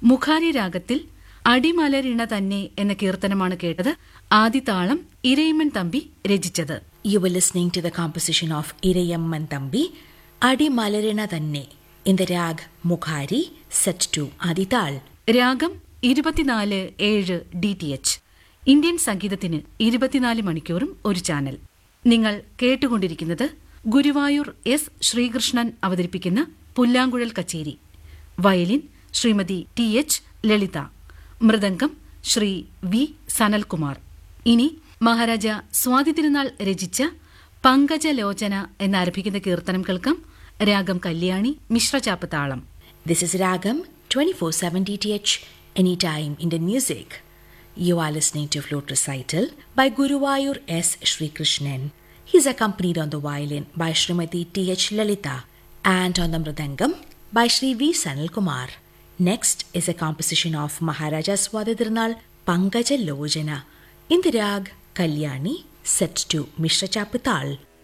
മുഖാരി രാഗത്തിൽ അടിമലരിണ തന്നെ എന്ന കീർത്തനമാണ് കേട്ടത് ആദിതാളം ഇരയിമ്മൻ തമ്പി രചിച്ചത് You were listening to the composition of Irayamman Thambi, Adi Malarina Thanne, in the rag Mukhari, set to Adital. രാഗം ഇരുപത്തിനാല് ഏഴ് ഡി ടി എച്ച് ഇന്ത്യൻ സംഗീതത്തിന് ഇരുപത്തിനാല് മണിക്കൂറും ഒരു ചാനൽ നിങ്ങൾ കേട്ടുകൊണ്ടിരിക്കുന്നത് ഗുരുവായൂർ എസ് ശ്രീകൃഷ്ണൻ അവതരിപ്പിക്കുന്ന പുല്ലാങ്കുഴൽ കച്ചേരി violin Shrimati T H Lalitha mridangam Shri V Sanalkumar ഇനി മഹാരാജ സ്വാതി തിരുനാൾ രചിച്ച പങ്കജലോചന എന്നാരംഭിക്കുന്ന കീർത്തനം കേൾക്കാം രാഗം കല്യാണി മിശ്രചാപ്പ് താളം This is Ragam 24 7 DTH, anytime Indian music. You are listening to Flute Recital by Guruvayur S. Sri Krishnan. He is accompanied on the violin by Srimati T. H. Lalita and on the mridangam by Sri V. Sanal Kumar. Next is a composition of Maharaja Swadhidirnal Pankaja Lojana in the rag Kalyani set to Mishra Chapital.